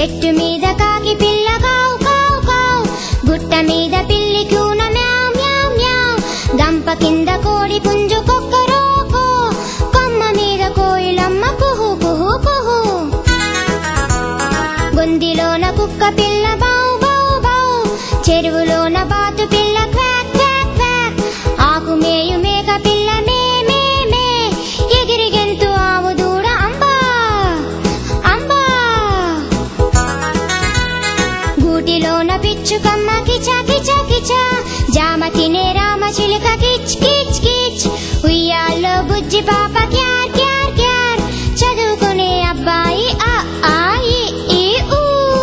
చెట్టు మీద కాకి పిల్ల కావు కావు కావు గుట్ట మీద పిల్లి కూన మ్యావ్ మ్యావ్ మ్యావ్ గంప కింద కోడి పుంజు కొక్కరోకో కొమ్మ మీద కోయిలమ్మ కుహు కుహు కుహు గొందిలోన కుక్క పిల్ల బౌ బౌ బౌ చెరువులోన బాతు పిల్ల క్వాక్ క్వాక్ క్వాక్ ఆకు మేయు మేక పిల్ల మే మే మే ఎగిరి గెంతు ఆవు దూడ అంబా అంబా గూటిలోన పిచ్చుకమ్మ కిచ కిచ కిచ జామ తినే రామ చిలుక కిచ్ కిచ్ కిచ్ ఉయ్యాల్లో బుజ్జి పాప క్యార్ క్యార్ క్యార్ చదువుకునే అబ్బాయి ఆ ఆ ఈ ఈ ఊ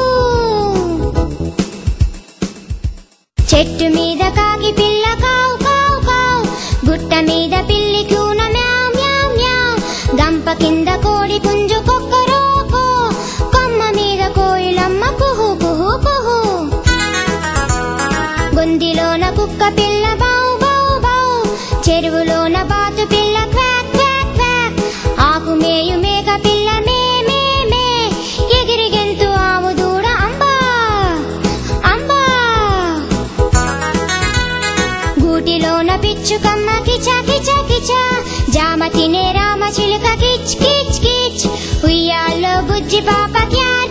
చెట్టు మీద కాకి పిల్ల కావు కావు కావు గుట్ట మీద పిల్లి కూన మ్యావ్ మ్యావ్ మ్యావ్ గంప కింద కోడి పుంజు కొక్కరోకో కొమ్మ మీద కోయిలమ్మ కుహు కుహు కుహు గొందిలోన కుక్క పిల్ల బౌ బౌ బౌ చెరువులోన బాతు పిల్ల క్వాక్ క్వాక్ క్వాక్ ఆకు మేయు మేక పిల్ల మే మే మే ఎగిరి గెంతు ఆవు దూడ అంబా అంబా గూటిలోన పిచ్చుకమ్మ కిచ కిచ కిచ జామ తినే రామ చిలుక కిచ్ కిచ్ కిచ్ ఉయ్యాల్లో బుజ్జి పాప క్యా